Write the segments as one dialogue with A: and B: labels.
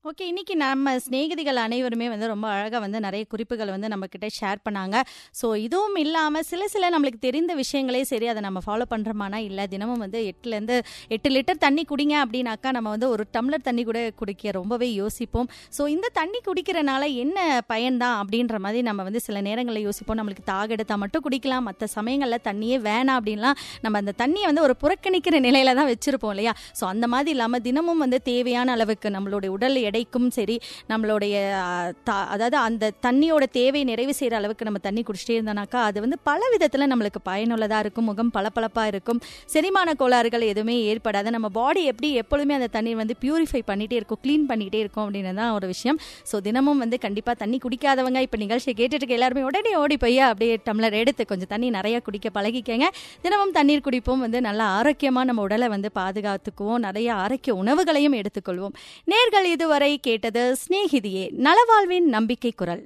A: okay இன்னைக்கு நம்ம சிநேகிதிகள் அனைவருமே வந்து ரொம்ப அழகாக வந்து நிறைய குறிப்புகள் வந்து நம்ம கிட்ட ஷேர் பண்ணாங்க ஸோ இதுவும் இல்லாமல் சில சில நம்மளுக்கு தெரிந்த விஷயங்களே சரி அதை நம்ம ஃபாலோ பண்ணுறோமானா இல்லை தினமும் வந்து எட்டுலேருந்து எட்டு லிட்டர் தண்ணி குடிங்க அப்படின்னாக்கா நம்ம வந்து ஒரு டம்ளர் தண்ணி கூட குடிக்க ரொம்பவே யோசிப்போம் ஸோ இந்த தண்ணி குடிக்கிறனால என்ன பயன்தான் அப்படின்ற மாதிரி நம்ம வந்து சில நேரங்களில் யோசிப்போம் நம்மளுக்கு தாக எடுத்தால் மட்டும் குடிக்கலாம் மற்ற சமயங்களில் தண்ணியே வேணாம் அப்படின்லாம் நம்ம அந்த தண்ணியை வந்து ஒரு புறக்கணிக்கிற நிலையில தான் வச்சிருப்போம் இல்லையா ஸோ அந்த மாதிரி இல்லாமல் தினமும் வந்து தேவையான அளவுக்கு நம்மளுடைய உடல் எடைக்கும் சரி நம்மளுடைய ஆ, த- அதாவது அந்த தண்ணியோட தேவை நிறைவு செய்கிற அளவுக்கு நம்ம தண்ணி குடிச்சிட்டே இருந்தோம்னாக்கா அது வந்து பல விதத்தில் நம்மளுக்கு பயனுள்ளதாக இருக்கும் முகம் பளபளப்பாக இருக்கும் செரிமான கோளாறுகள் எதுவுமே ஏற்படாது நம்ம பாடி எப்படி எப்பொழுதுமே அந்த தண்ணி வந்து பியூரிஃபை பண்ணிகிட்டே இருக்கும் க்ளீன் பண்ணிகிட்டே இருக்கும் அப்படின்னு தான் ஒரு விஷயம் ஸோ தினமும் வந்து கண்டிப்பாக தண்ணி குடிக்காதவங்க இப்போ நிகழ்ச்சியை கேட்டுட்டு இருக்க எல்லாருமே உடனே ஓடி போய் அப்படியே டம்ளர் எடுத்து கொஞ்சம் தண்ணி நிறைய குடிக்க பழகிக்கங்க தினமும் தண்ணீர் குடிப்போம் வந்து நல்ல ஆரோக்கியமாக நம்ம உடலை வந்து பாதுகாத்துக்குவோம் நிறைய ஆரோக்கிய உணவுகளையும் எடுத்துக்கொள்வோம் நேர்கள் இதுவரை கேட்டது சிநேகிதியே நலவாழ்வின் நம்பிக்கை குரல்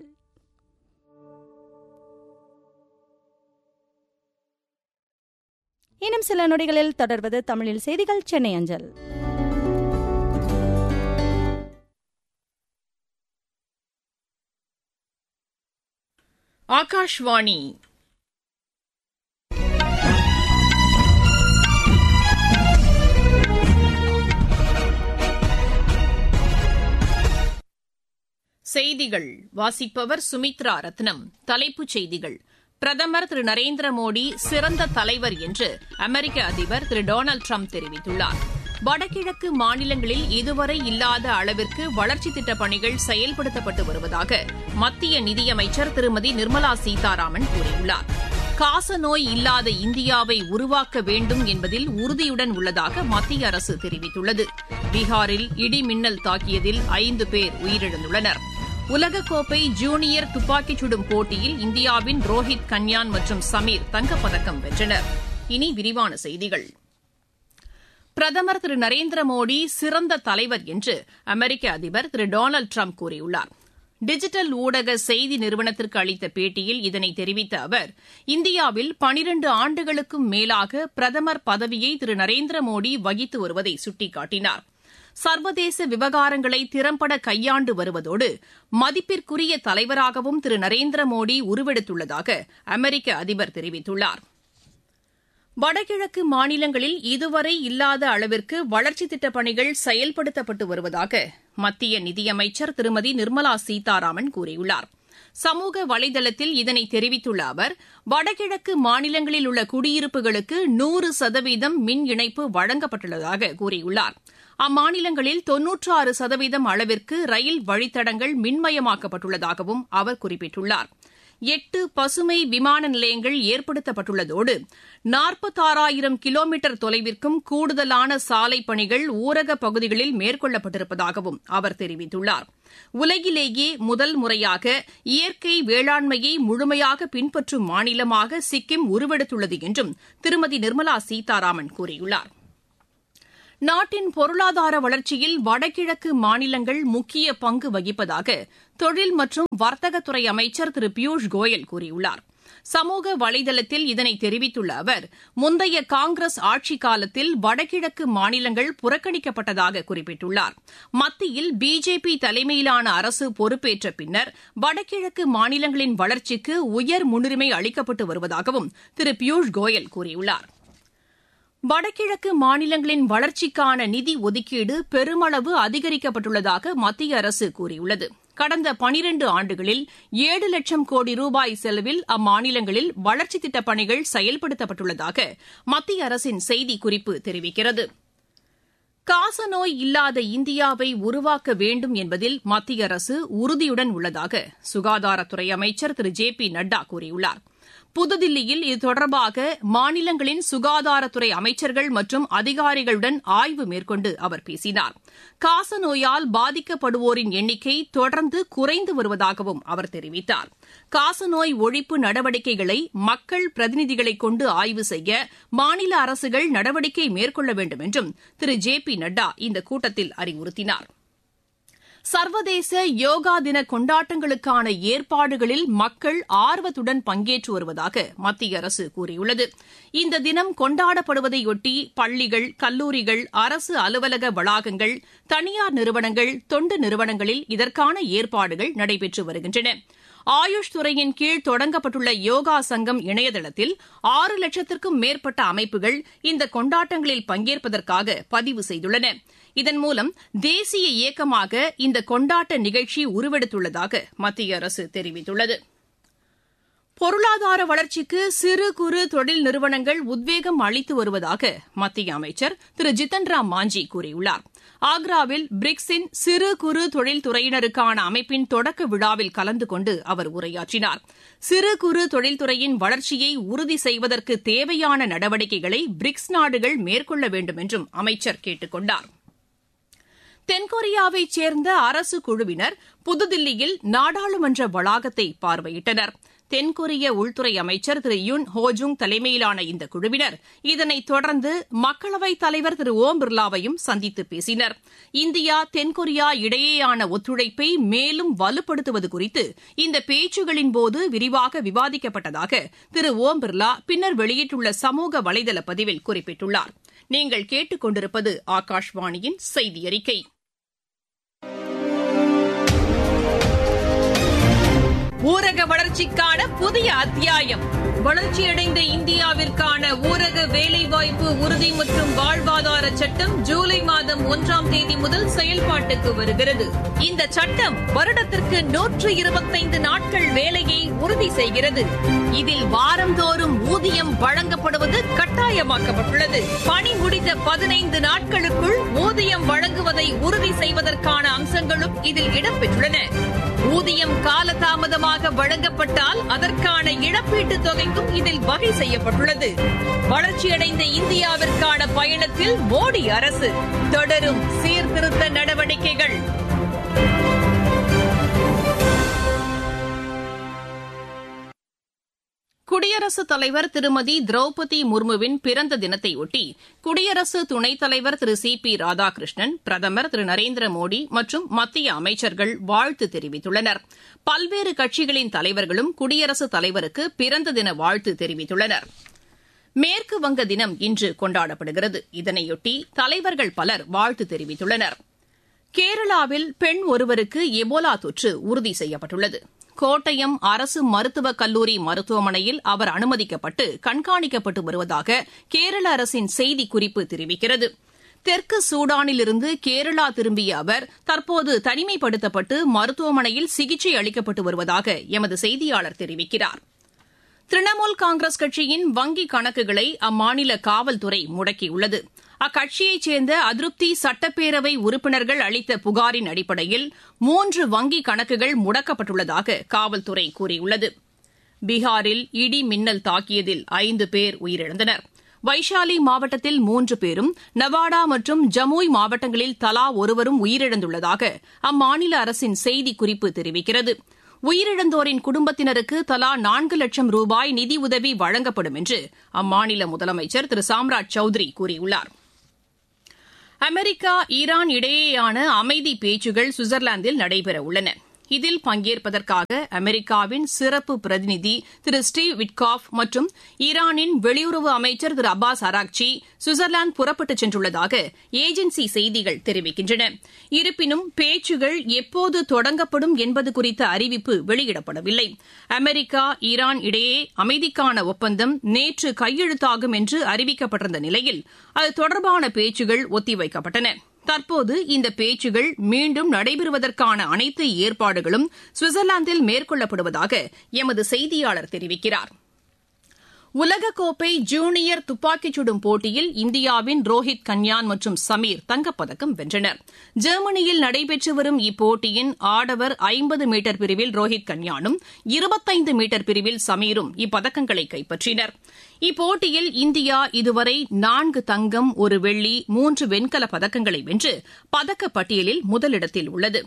A: இன்னும் சில நொடிகளில் தொடர்வது தமிழில் செய்திகள் சென்னை அஞ்சல்
B: ஆகாஷ்வாணி செய்திகள் வாசிப்பவர் சுமித்ரா ரத்னம் தலைப்புச் செய்திகள் பிரதமர் திரு நரேந்திர மோடி சிறந்த தலைவர் என்று அமெரிக்க அதிபர் திரு டொனால்டு ட்ரம்ப் தெரிவித்துள்ளார் வடகிழக்கு மாநிலங்களில் இதுவரை இல்லாத அளவிற்கு வளர்ச்சித் திட்டப் பணிகள் செயல்படுத்தப்பட்டு வருவதாக மத்திய நிதியமைச்சர் திருமதி நிர்மலா சீதாராமன் கூறியுள்ளார் காசநோய் இல்லாத இந்தியாவை உருவாக்க வேண்டும் என்பதில் உறுதியுடன் உள்ளதாக மத்திய அரசு தெரிவித்துள்ளது பீகாரில் இடி மின்னல் தாக்கியதில் ஐந்து பேர் உயிரிழந்துள்ளனர் உலகக்கோப்பை ஜூனியர் துப்பாக்கிச் சுடும் போட்டியில் இந்தியாவின் ரோஹித் கன்யான் மற்றும் சமீர் தங்கப்பதக்கம் வென்றனர் இனி விரிவான செய்திகள் பிரதமர் திரு நரேந்திர மோடி சிறந்த தலைவர் என்று அமெரிக்க அதிபர் திரு டொனால்டு ட்ரம்ப் கூறியுள்ளார் டிஜிட்டல் ஊடக செய்தி நிறுவனத்திற்கு அளித்த பேட்டியில் இதனை தெரிவித்த அவர் இந்தியாவில் பனிரண்டு ஆண்டுகளுக்கும் மேலாக பிரதமர் பதவியை திரு நரேந்திர மோடி வகித்து வருவதை சுட்டிக்காட்டினார் சர்வதேச விவகாரங்களை திறம்பட கையாண்டு வருவதோடு மதிப்பிற்குரிய தலைவராகவும் திரு நரேந்திர மோடி உருவெடுத்துள்ளதாக அமெரிக்க அதிபர் தெரிவித்துள்ளார் வடகிழக்கு மாநிலங்களில் இதுவரை இல்லாத அளவிற்கு வளர்ச்சித் திட்டப் பணிகள் செயல்படுத்தப்பட்டு வருவதாக மத்திய நிதியமைச்சர் திருமதி நிர்மலா சீதாராமன் கூறியுள்ளார் சமூக வலைதளத்தில் இதனை தெரிவித்துள்ள அவர் வடகிழக்கு மாநிலங்களில் உள்ள குடியிருப்புகளுக்கு நூறு சதவீதம் மின் இணைப்பு வழங்கப்பட்டுள்ளதாக கூறியுள்ளார் அம்மாநிலங்களில் தொன்னூற்றாறு சதவீதம் அளவிற்கு ரயில் வழித்தடங்கள் மின்மயமாக்கப்பட்டுள்ளதாகவும் அவர் குறிப்பிட்டுள்ளார் எட்டு பசுமை விமான நிலையங்கள் ஏற்படுத்தப்பட்டுள்ளதோடு நாற்பத்தாறாயிரம் கிலோமீட்டர் தொலைவிற்கும் கூடுதலான சாலை பணிகள் ஊரக பகுதிகளில் மேற்கொள்ளப்பட்டிருப்பதாகவும் அவர் தெரிவித்துள்ளார் உலகிலேயே முதல் முறையாக இயற்கை வேளாண்மையை முழுமையாக பின்பற்றும் மாநிலமாக சிக்கிம் உருவெடுத்துள்ளது என்றும் திருமதி நிர்மலா சீதாராமன் கூறியுள்ளார் நாட்டின் பொருளாதார வளர்ச்சியில் வடகிழக்கு மாநிலங்கள் முக்கிய பங்கு வகிப்பதாக தொழில் மற்றும் வர்த்தகத்துறை அமைச்சர் திரு பியூஷ் கோயல் கூறியுள்ளார் சமூக வலைதளத்தில் இதனை தெரிவித்துள்ள அவர் முந்தைய காங்கிரஸ் ஆட்சிக் காலத்தில் வடகிழக்கு மாநிலங்கள் புறக்கணிக்கப்பட்டதாக குறிப்பிட்டுள்ளார் மத்தியில் பிஜேபி தலைமையிலான அரசு பொறுப்பேற்ற பின்னர் வடகிழக்கு மாநிலங்களின் வளர்ச்சிக்கு உயர் முன்னுரிமை அளிக்கப்பட்டு வருவதாகவும் திரு பியூஷ் கோயல் கூறியுள்ளார் வடகிழக்கு மாநிலங்களின் வளர்ச்சிக்கான நிதி ஒதுக்கீடு பெருமளவு அதிகரிக்கப்பட்டுள்ளதாக மத்திய அரசு கூறியுள்ளது கடந்த பனிரண்டு ஆண்டுகளில் ஏழு லட்சம் கோடி ரூபாய் செலவில் அம்மாநிலங்களில் வளர்ச்சித் திட்டப் பணிகள் செயல்படுத்தப்பட்டுள்ளதாக மத்திய அரசின் செய்திக்குறிப்பு தெரிவிக்கிறது காசநோய் இல்லாத இந்தியாவை உருவாக்க வேண்டும் என்பதில் மத்திய அரசு உறுதியுடன் உள்ளதாக சுகாதாரத்துறை அமைச்சர் திரு ஜே பி நட்டா கூறியுள்ளார் புதுதில்லியில் இது தொடர்பாக மாநிலங்களின் சுகாதாரத்துறை அமைச்சர்கள் மற்றும் அதிகாரிகளுடன் ஆய்வு மேற்கொண்டு அவர் பேசினார் காசநோயால் பாதிக்கப்படுவோரின் எண்ணிக்கை தொடர்ந்து குறைந்து வருவதாகவும் அவர் தெரிவித்தார் காசநோய் ஒழிப்பு நடவடிக்கைகளை மக்கள் பிரதிநிதிகளை கொண்டு ஆய்வு செய்ய மாநில அரசுகள் நடவடிக்கை மேற்கொள்ள வேண்டும் என்றும் திரு ஜே பி நட்டா இந்த கூட்டத்தில் அறிவுறுத்தினார் சர்வதேச யோகா தின கொண்டாட்டங்களுக்கான ஏற்பாடுகளில் மக்கள் ஆர்வத்துடன் பங்கேற்று வருவதாக மத்திய அரசு கூறியுள்ளது இந்த தினம் கொண்டாடப்படுவதையொட்டி பள்ளிகள் கல்லூரிகள் அரசு அலுவலக வளாகங்கள் தனியார் நிறுவனங்கள் தொண்டு நிறுவனங்களில் இதற்கான ஏற்பாடுகள் நடைபெற்று வருகின்றன ஆயுஷ் துறையின் கீழ் தொடங்கப்பட்டுள்ள யோகா சங்கம் இணையதளத்தில் ஆறு லட்சத்திற்கும் மேற்பட்ட அமைப்புகள் இந்த கொண்டாட்டங்களில் பங்கேற்பதற்காக பதிவு செய்துள்ளன இதன் மூலம் தேசிய இயக்கமாக இந்த கொண்டாட்ட நிகழ்ச்சி உருவெடுத்துள்ளதாக மத்திய அரசு தெரிவித்துள்ளது பொருளாதார வளர்ச்சிக்கு சிறு குறு தொழில் நிறுவனங்கள் உத்வேகம் அளித்து வருவதாக மத்திய அமைச்சர் திரு ஜித்தன் ராம் மாஞ்சி கூறியுள்ளார் ஆக்ராவில் பிரிக்ஸின் சிறு குறு தொழில் துறையினருக்கான அமைப்பின் தொடக்க விழாவில் கலந்து கொண்டு அவர் உரையாற்றினார் சிறு குறு தொழில்துறையின் வளர்ச்சியை உறுதி செய்வதற்கு தேவையான நடவடிக்கைகளை பிரிக்ஸ் நாடுகள் மேற்கொள்ள வேண்டும் என்றும் அமைச்சர் கேட்டுக் கொண்டார் தென்கொரியாவைச் சேர்ந்த அரசு குழுவினர் புதுதில்லியில் நாடாளுமன்ற வளாகத்தை பார்வையிட்டனர் தென்கொரிய உள்துறை அமைச்சர் திரு யுன் ஹோஜுங் தலைமையிலான இந்த குழுவினர் இதனைத் தொடர்ந்து மக்களவைத் தலைவர் திரு ஓம் பிர்லாவையும் சந்தித்து பேசினர் இந்தியா தென்கொரியா இடையேயான ஒத்துழைப்பை மேலும் வலுப்படுத்துவது குறித்து இந்த பேச்சுகளின்போது விரிவாக விவாதிக்கப்பட்டதாக திரு ஓம் பிர்லா பின்னர் வெளியிட்டுள்ள சமூக வலைதள பதிவில் குறிப்பிட்டுள்ளார் நீங்கள் கேட்டுக் கொண்டிருப்பது ஆகாஷ்வாணியின் செய்தி அறிக்கை ஊரக வளர்ச்சிக்கான புதிய அத்தியாயம் வளர்ச்சியடைந்த இந்தியாவிற்கான ஊரக வேலைவாய்ப்பு உறுதி மற்றும் வாழ்வாதார சட்டம் ஜூலை மாதம் ஒன்றாம் தேதி முதல் செயல்பாட்டுக்கு வருகிறது இந்த சட்டம் வருடத்திற்கு நூற்று இருபத்தைந்து நாட்கள் வேலையை உறுதி செய்கிறது இதில் வாரந்தோறும் ஊதியம் வழங்கப்படுவது கட்டாயமாக்கப்பட்டுள்ளது பணி முடிந்த பதினைந்து நாட்களுக்குள் ஊதியம் வழங்குவதை உறுதி செய்வதற்கான அம்சங்களும் இதில் இடம்பெற்றுள்ளன ஊதியம் காலதாமதமாக வழங்கப்பட்டால் அதற்கான இழப்பீட்டுத் தொகைக்கும் இதில் வகை செய்யப்பட்டுள்ளது வளர்ச்சியடைந்த இந்தியாவிற்கான பயணத்தில் மோடி அரசு தொடரும் சீர்திருத்த நடவடிக்கைகள் குடியரசுத் தலைவர் திருமதி திரௌபதி முர்முவின் பிறந்த தினத்தையொட்டி குடியரசு துணைத் தலைவர் திரு சி பி ராதாகிருஷ்ணன் பிரதமர் திரு நரேந்திர மோடி மற்றும் மத்திய அமைச்சர்கள் வாழ்த்து தெரிவித்துள்ளனர் பல்வேறு கட்சிகளின் தலைவர்களும் குடியரசுத் தலைவருக்கு பிறந்த தின வாழ்த்து தெரிவித்துள்ளனர் மேற்கு வங்க தினம் இன்று கொண்டாடப்படுகிறது இதனையொட்டி தலைவர்கள் பலர் வாழ்த்து தெரிவித்துள்ளனர் கேரளாவில் பெண் ஒருவருக்கு எபோலா தொற்று உறுதி செய்யப்பட்டுள்ளது கோட்டயம் அரசு மருத்துவக் கல்லூரி மருத்துவமனையில் அவர் அனுமதிக்கப்பட்டு கண்காணிக்கப்பட்டு வருவதாக கேரள அரசின் செய்திக்குறிப்பு தெரிவிக்கிறது தெற்கு சூடானிலிருந்து கேரளா திரும்பிய அவர் தற்போது தனிமைப்படுத்தப்பட்டு மருத்துவமனையில் சிகிச்சை அளிக்கப்பட்டு வருவதாக எமது செய்தியாளர் தெரிவிக்கிறார் திரிணாமுல் காங்கிரஸ் கட்சியின் வங்கிக் கணக்குகளை அம்மாநில காவல்துறை முடக்கியுள்ளது அக்கட்சியைச் சேர்ந்த அதிருப்தி சட்டப்பேரவை உறுப்பினர்கள் அளித்த புகாரின் அடிப்படையில் மூன்று வங்கிக் கணக்குகள் முடக்கப்பட்டுள்ளதாக காவல்துறை கூறியுள்ளது பீகாரில் இடி மின்னல் தாக்கியதில் ஐந்து பேர் உயிரிழந்தனர் வைஷாலி மாவட்டத்தில் மூன்று பேரும் நவாடா மற்றும் ஜமுய் மாவட்டங்களில் தலா ஒருவரும் உயிரிழந்துள்ளதாக அம்மாநில அரசின் செய்திக்குறிப்பு தெரிவிக்கிறது உயிரிழந்தோரின் குடும்பத்தினருக்கு தலா நான்கு லட்சம் ரூபாய் நிதியுதவி வழங்கப்படும் என்று அம்மாநில முதலமைச்சர் திரு சாம்ராஜ் சௌத்ரி கூறியுள்ளார் அமெரிக்கா ஈரான் இடையேயான அமைதி பேச்சுகள் சுவிட்சர்லாந்தில் நடைபெறவுள்ளன இதில் பங்கேற்பதற்காக அமெரிக்காவின் சிறப்பு பிரதிநிதி திரு ஸ்டீவ் விட்காஃப் மற்றும் ஈரானின் வெளியுறவு அமைச்சர் திரு அப்பாஸ் அராக்சி சுவிட்சர்லாந்து புறப்பட்டுச் சென்றுள்ளதாக ஏஜென்சி செய்திகள் தெரிவிக்கின்றன இருப்பினும் பேச்சுகள் எப்போது தொடங்கப்படும் என்பது குறித்த அறிவிப்பு வெளியிடப்படவில்லை அமெரிக்கா ஈரான் இடையே அமைதிக்கான ஒப்பந்தம் நேற்று கையெழுத்தாகும் என்று அறிவிக்கப்பட்டிருந்த நிலையில் அது தொடர்பான பேச்சுகள் ஒத்திவைக்கப்பட்டன தற்போது இந்த பேச்சுகள் மீண்டும் நடைபெறுவதற்கான அனைத்து ஏற்பாடுகளும் சுவிட்சர்லாந்தில் மேற்கொள்ளப்படுவதாக எமது செய்தியாளர் தெரிவிக்கிறார் உலகக்கோப்பை ஜூனியர் துப்பாக்கிச் சுடும் போட்டியில் இந்தியாவின் ரோஹித் கன்யான் மற்றும் சமீர் தங்கப்பதக்கம் வென்றனர் ஜெர்மனியில் நடைபெற்று வரும் இப்போட்டியின் ஆடவர் ஐம்பது மீட்டர் பிரிவில் ரோஹித் கன்யானும் இருபத்தைந்து மீட்டர் பிரிவில் சமீரும் இப்பதக்கங்களை கைப்பற்றினர் இப்போட்டியில் இந்தியா இதுவரை நான்கு தங்கம் ஒரு வெள்ளி மூன்று வெண்கலப் பதக்கங்களை வென்று பதக்கப்பட்டியலில் முதலிடத்தில் உள்ளது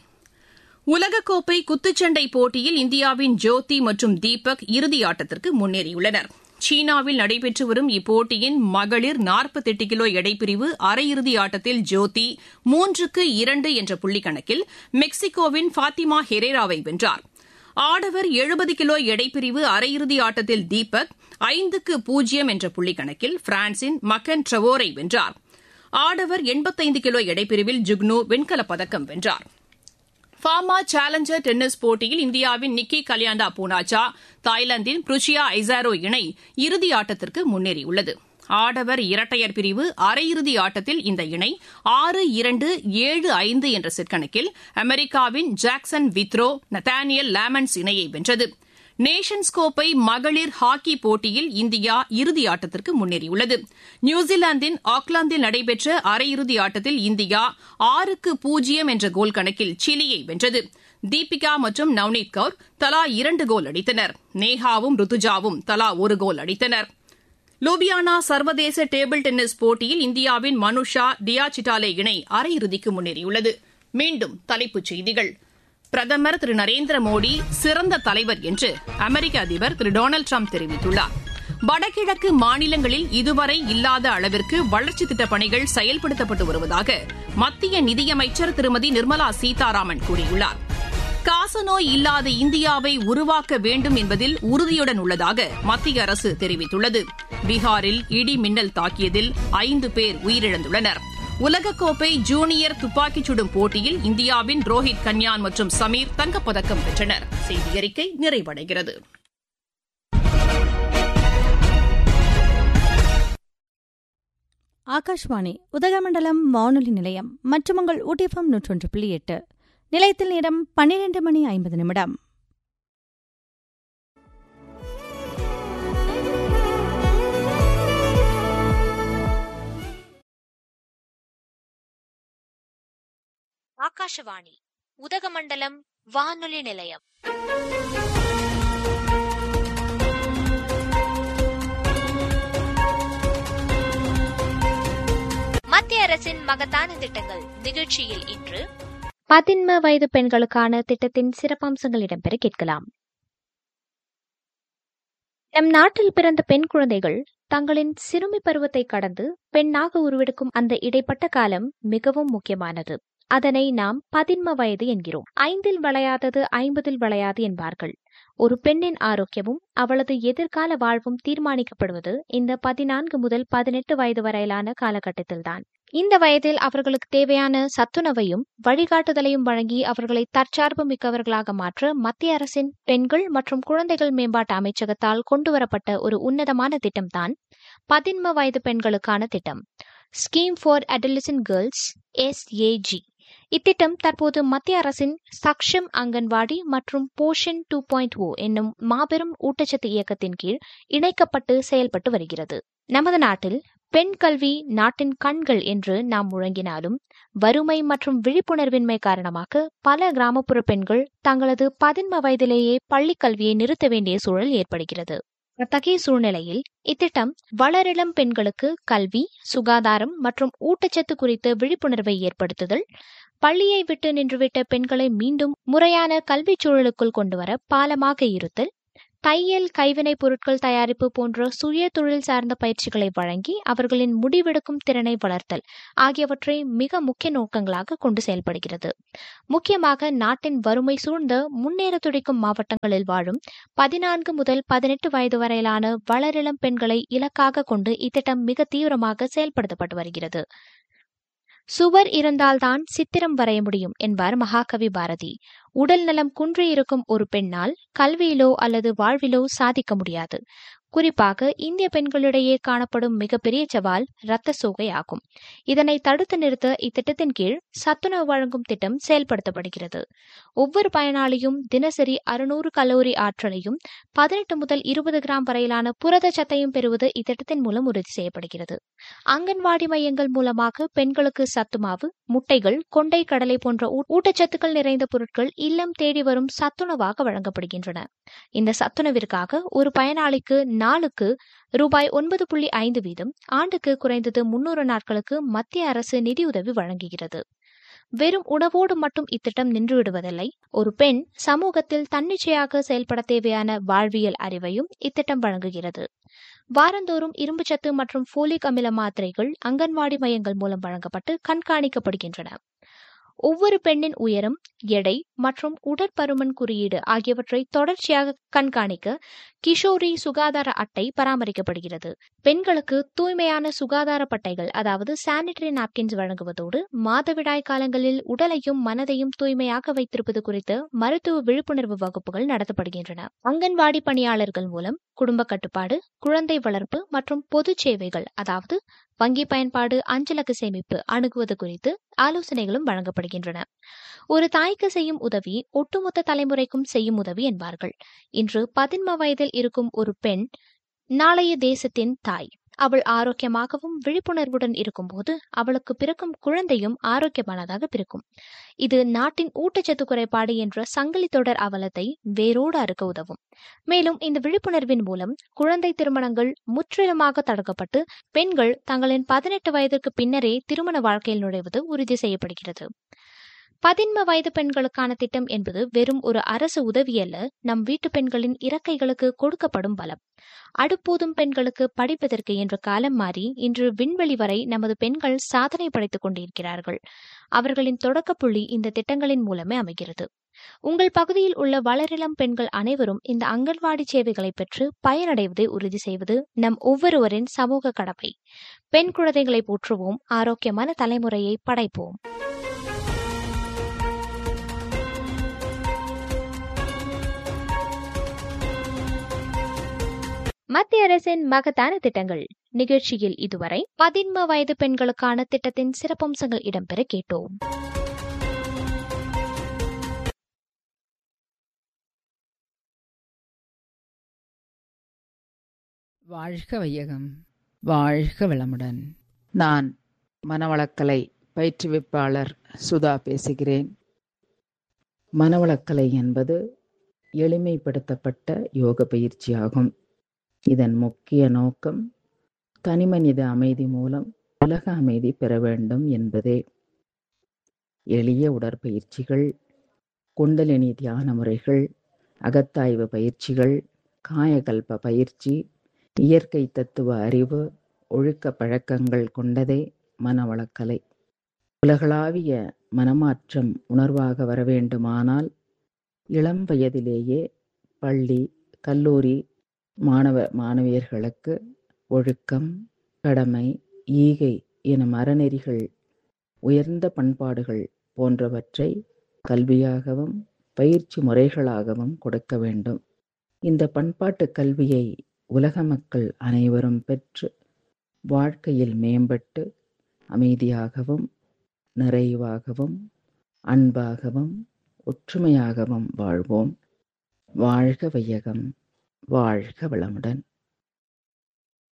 B: உலகக்கோப்பை குத்துச்சண்டை போட்டியில் இந்தியாவின் ஜோதி மற்றும் தீபக் இறுதியாட்டத்திற்கு முன்னேறியுள்ளனர் சீனாவில் நடைபெற்று வரும் இப்போட்டியின் மகளிர் நாற்பத்தெட்டு கிலோ எடைப்பிரிவு அரையிறுதி ஆட்டத்தில் ஜோதி மூன்றுக்கு இரண்டு என்ற புள்ளிக்கணக்கில் மெக்சிகோவின் ஃபாத்திமா ஹெரேராவை வென்றார் ஆடவர் எழுபது கிலோ எடைப்பிரிவு அரையிறுதி ஆட்டத்தில் தீபக் ஐந்துக்கு பூஜ்ஜியம் என்ற புள்ளிக்கணக்கில் பிரான்சின் மக்கன் ட்ரவோரை வென்றார் ஆடவர் எண்பத்தைந்து கிலோ எடைப்பிரிவில் ஜுக்னு வெண்கலப் பதக்கம் வென்றார் ஃபார்மா சேலஞ்சர் டென்னிஸ் போட்டியில் இந்தியாவின் நிக்கி கல்யாண்டா பூனாச்சா தாய்லாந்தின் புருச்சியா ஐசாரோ இணை இறுதி ஆட்டத்திற்கு முன்னேறியுள்ளது ஆடவர் இரட்டையர் பிரிவு அரையிறுதி ஆட்டத்தில் இந்த இணை ஆறு இரண்டு ஏழு ஐந்து என்ற செட் கணக்கில் அமெரிக்காவின் ஜாக்சன் வித்ரோ நத்தானியல் லேமன்ஸ் இணையை வென்றது நேஷன்ஸ் கோப்பை மகளிர் ஹாக்கி போட்டியில் இந்தியா இறுதி ஆட்டத்திற்கு முன்னேறியுள்ளது நியூசிலாந்தின் ஆக்லாந்தில் நடைபெற்ற அரையிறுதி ஆட்டத்தில் இந்தியா ஆறுக்கு பூஜ்ஜியம் என்ற கோல் கணக்கில் சிலியை வென்றது தீபிகா மற்றும் நவ்னீத் கவுர் தலா இரண்டு கோல் அடித்தனர் நேஹாவும் ருத்துஜாவும் தலா ஒரு கோல் அடித்தனர் லூபியானா சர்வதேச டேபிள் டென்னிஸ் போட்டியில் இந்தியாவின் மனுஷா டியா சிட்டாலே இணை அரையிறுதிக்கு முன்னேறியுள்ளது மீண்டும் தலைப்புச் செய்திகள் பிரதமர் திரு நரேந்திர மோடி சிறந்த தலைவர் என்று அமெரிக்க அதிபர் திரு டொனால்டு ட்ரம்ப் தெரிவித்துள்ளார் வடகிழக்கு மாநிலங்களில் இதுவரை இல்லாத அளவிற்கு வளர்ச்சித் திட்டப் பணிகள் செயல்படுத்தப்பட்டு வருவதாக மத்திய நிதியமைச்சர் திருமதி நிர்மலா சீதாராமன் கூறியுள்ளார் காசநோய் இல்லாத இந்தியாவை உருவாக்க வேண்டும் என்பதில் உறுதியுடன் உள்ளதாக மத்திய அரசு தெரிவித்துள்ளது பீகாரில் இடி மின்னல் தாக்கியதில் ஐந்து பேர் உயிரிழந்துள்ளனா் உலகக்கோப்பை ஜூனியர் துப்பாக்கிச் சுடும் போட்டியில் இந்தியாவின் ரோஹித் கன்யான் மற்றும் சமீர் தங்கப்பதக்கம் வென்றனர் செய்தி அறிக்கை நிறைவடைகிறது
A: ஆகாஷ்வாணி உதகமண்டலம் வானொலி நிலையம் மற்றும் உங்கள் ஊட்டிஎஃப்எம் நூற்றொன்று புள்ளி எட்டு நிலையத்தில் நேரம் பன்னிரண்டு மணி ஐம்பது நிமிடம்
C: ஆகாஷவாணி உதகமண்டலம் வானொலி நிலையம் மத்திய அரசின் மகத்தான திட்டங்கள் நிகழ்ச்சியில் இன்று பதின்ம வயது பெண்களுக்கான திட்டத்தின் சிறப்பம்சங்கள் இடம்பெற கேட்கலாம் நம் நாட்டில் பிறந்த பெண் குழந்தைகள் தங்களின் சிறுமி பருவத்தை கடந்து பெண்ணாக உருவெடுக்கும் அந்த இடைப்பட்ட காலம் மிகவும் முக்கியமானது அதனை நாம் பதின்ம வயது என்கிறோம் ஐந்தில் விளையாதது ஐம்பதில் விளையாது என்பார்கள் ஒரு பெண்ணின் ஆரோக்கியமும் அவளது எதிர்கால வாழ்வும் தீர்மானிக்கப்படுவது இந்த பதினான்கு முதல் பதினெட்டு வயது வரையிலான காலகட்டத்தில்தான் இந்த வயதில் அவர்களுக்கு தேவையான சத்துணவையும் வழிகாட்டுதலையும் வழங்கி அவர்களை தற்சார்பு மிக்கவர்களாக மாற்ற மத்திய அரசின் பெண்கள் மற்றும் குழந்தைகள் மேம்பாட்டு அமைச்சகத்தால் கொண்டுவரப்பட்ட ஒரு உன்னதமான திட்டம்தான் பதின்ம வயது பெண்களுக்கான திட்டம் scheme for adolescent girls SAG இத்திட்டம் தற்போது மத்திய அரசின் சக்ஷம் அங்கன்வாடி மற்றும் போஷன் டூ பாயிண்ட் ஓ என்னும் மாபெரும் ஊட்டச்சத்து இயக்கத்தின் கீழ் இணைக்கப்பட்டு செயல்பட்டு வருகிறது நமது நாட்டில் பெண் கல்வி நாட்டின் கண்கள் என்று நாம் முழங்கினாலும் வறுமை மற்றும் விழிப்புணர்வின்மை காரணமாக பல கிராமப்புற பெண்கள் தங்களது பதின்ம வயதிலேயே பள்ளி கல்வியை நிறுத்த வேண்டிய சூழல் ஏற்படுகிறது அத்தகைய சூழ்நிலையில் இத்திட்டம் வளரிளம் பெண்களுக்கு கல்வி சுகாதாரம் மற்றும் ஊட்டச்சத்து குறித்த விழிப்புணர்வை ஏற்படுத்துதல் பள்ளியை விட்டு நின்றுவிட்ட பெண்களை மீண்டும் முறையான கல்விச் சூழலுக்குள் கொண்டுவர பாலமாக இருத்தல் தையல் கைவினைப் பொருட்கள் தயாரிப்பு போன்ற சுய தொழில் சார்ந்த பயிற்சிகளை வழங்கி அவர்களின் முடிவெடுக்கும் திறனை வளர்த்தல் ஆகியவற்றை மிக முக்கிய நோக்கங்களாக கொண்டு செயல்படுகிறது முக்கியமாக நாட்டின் வறுமை சூழ்ந்த முன்னேற துடிக்கும் மாவட்டங்களில் வாழும் பதினான்கு முதல் பதினெட்டு வயது வரையிலான வளரிளம் பெண்களை இலக்காக கொண்டு இத்திட்டம் மிக தீவிரமாக செயல்படுத்தப்பட்டு வருகிறது சுவர் இருந்தால்தான் சித்திரம் வரைய முடியும் என்பார் மகாகவி பாரதி உடல் நலம் குன்றியிருக்கும் ஒரு பெண்ணால் கல்வியிலோ அல்லது வாழ்விலோ சாதிக்க முடியாது குறிப்பாக இந்திய பெண்களிடையே காணப்படும் மிகப்பெரிய சவால் இரத்த சோகை ஆகும் இதனை தடுத்து நிறுத்த இத்திட்டத்தின் கீழ் சத்துணவு வழங்கும் திட்டம் செயல்படுத்தப்படுகிறது ஒவ்வொரு பயனாளியும் தினசரி அறுநூறு கலோரி ஆற்றலையும் பதினெட்டு முதல் இருபது கிராம் வரையிலான புரத சத்தையும் பெறுவது இத்திட்டத்தின் மூலம் உறுதி செய்யப்படுகிறது அங்கன்வாடி மையங்கள் மூலமாக பெண்களுக்கு சத்துமாவு முட்டைகள் கொண்டை கடலை போன்ற ஊட்டச்சத்துக்கள் நிறைந்த பொருட்கள் இல்லம் தேடி வரும் சத்துணவாக வழங்கப்படுகின்றன இந்த சத்துணவிற்காக ஒரு பயனாளிக்கு நாளுக்கு ரூபாய் ஒன்பது புள்ளி ஐந்து வீதம் ஆண்டுக்கு குறைந்தது முன்னூறு நாட்களுக்கு மத்திய அரசு நிதியுதவி வழங்குகிறது வெறும் உணவோடு மட்டும் இத்திட்டம் நின்றுவிடுவதில்லை ஒரு பெண் சமூகத்தில் தன்னிச்சையாக செயல்பட தேவையான வாழ்வியல் அறிவையும் இத்திட்டம் வழங்குகிறது வாரந்தோறும் இரும்புச்சத்து மற்றும் ஃபோலிக் அமில மாத்திரைகள் அங்கன்வாடி மையங்கள் மூலம் வழங்கப்பட்டு கண்காணிக்கப்படுகின்றன ஒவ்வொரு பெண்ணின் உயரம் எடை மற்றும் உடற்பருமன் குறியீடு ஆகியவற்றை தொடர்ச்சியாக கண்காணிக்க கிஷோரி சுகாதார அட்டை பராமரிக்கப்படுகிறது பெண்களுக்கு தூய்மையான சுகாதார பட்டைகள் அதாவது சானிட்டரி நாப்கின்ஸ் வழங்குவதோடு மாதவிடாய் காலங்களில் உடலையும் மனதையும் தூய்மையாக வைத்திருப்பது குறித்து மருத்துவ விழிப்புணர்வு வகுப்புகள் நடத்தப்படுகின்றன அங்கன்வாடி பணியாளர்கள் மூலம் குடும்ப கட்டுப்பாடு குழந்தை வளர்ப்பு மற்றும் பொது சேவைகள் அதாவது வங்கி பயன்பாடு அஞ்சலக சேமிப்பு அணுகுவது குறித்து ஆலோசனைகளும் வழங்கப்படுகின்றன ஒரு தாய்க்கு செய்யும் உதவி ஒட்டுமொத்த தலைமுறைக்கும் செய்யும் உதவி என்பார்கள் இன்று பதின்ம வயதில் இருக்கும் ஒரு பெண் நாளைய தேசத்தின் தாய் அவள் ஆரோக்கியமாகவும் விழிப்புணர்வுடன் இருக்கும்போது அவளுக்கு பிறக்கும் குழந்தையும் ஆரோக்கியமானதாக பிறக்கும் இது நாட்டின் ஊட்டச்சத்து குறைபாடு என்ற சங்கிலி தொடர் அவலத்தை வேரோடு அறுக்க உதவும் மேலும் இந்த விழிப்புணர்வின் மூலம் குழந்தை திருமணங்கள் முற்றிலுமாக தடுக்கப்பட்டு பெண்கள் தங்களின் பதினெட்டு வயதிற்கு பின்னரே திருமண வாழ்க்கையில் நுழைவது உறுதி செய்யப்படுகிறது பதின்ம வயது பெண்களுக்கான திட்டம் என்பது வெறும் ஒரு அரசு உதவி அல்ல நம் வீட்டு பெண்களின் இறக்கைகளுக்கு கொடுக்கப்படும் பலம் அடுப்போதும் பெண்களுக்கு படிப்பதற்கு என்ற காலம் மாறி இன்று விண்வெளி வரை நமது பெண்கள் சாதனை படைத்துக் கொண்டிருக்கிறார்கள் அவர்களின் தொடக்க புள்ளி இந்த திட்டங்களின் மூலமே அமைகிறது உங்கள் பகுதியில் உள்ள வளரிளம் பெண்கள் அனைவரும் இந்த அங்கன்வாடி சேவைகளை பெற்று பயனடைவதை உறுதி செய்வது நம் ஒவ்வொருவரின் சமூக கடமை பெண் குழந்தைகளை போற்றுவோம் ஆரோக்கியமான தலைமுறையை படைப்போம் மத்திய அரசின் மகத்தான திட்டங்கள் நிகழ்ச்சியில் இதுவரை பதின்ம வயது பெண்களுக்கான திட்டத்தின் சிறப்பம்சங்கள் இடம்பெற கேட்டோம்
D: வாழ்க வையகம் வாழ்க வளமுடன் நான் மனவளக்கலை பயிற்றுவிப்பாளர் சுதா பேசுகிறேன் மனவளக்கலை என்பது எளிமைப்படுத்தப்பட்ட யோக பயிற்சியாகும் இதன் முக்கிய நோக்கம் தனிமனித அமைதி மூலம் உலக அமைதி பெற வேண்டும் என்பதே எளிய உடற்பயிற்சிகள் குண்டலினி தியான முறைகள் அகத்தாய்வு பயிற்சிகள் காயகல்ப பயிற்சி இயற்கை தத்துவ அறிவு ஒழுக்க பழக்கங்கள் கொண்டதே மனவளக்கலை உலகளாவிய மனமாற்றம் உணர்வாக வர வேண்டுமானால் இளம் வயதிலேயே பள்ளி கல்லூரி மாணவ மாணவியர்களுக்கு ஒழுக்கம் கடமை ஈகை எனும் அறநெறிகள் உயர்ந்த பண்பாடுகள் போன்றவற்றை கல்வியாகவும் பயிற்சி முறைகளாகவும் கொடுக்க வேண்டும் இந்த பண்பாட்டு கல்வியை உலக மக்கள் அனைவரும் பெற்று வாழ்க்கையில் மேம்பட்டு அமைதியாகவும் நிறைவாகவும் அன்பாகவும் ஒற்றுமையாகவும் வாழ்வோம் வாழ்க வையகம் வாழ்க வளமுடன்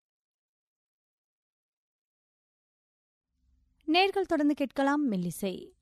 A: நேர்கள் தொடர்ந்து கேட்கலாம் மெல்லிசை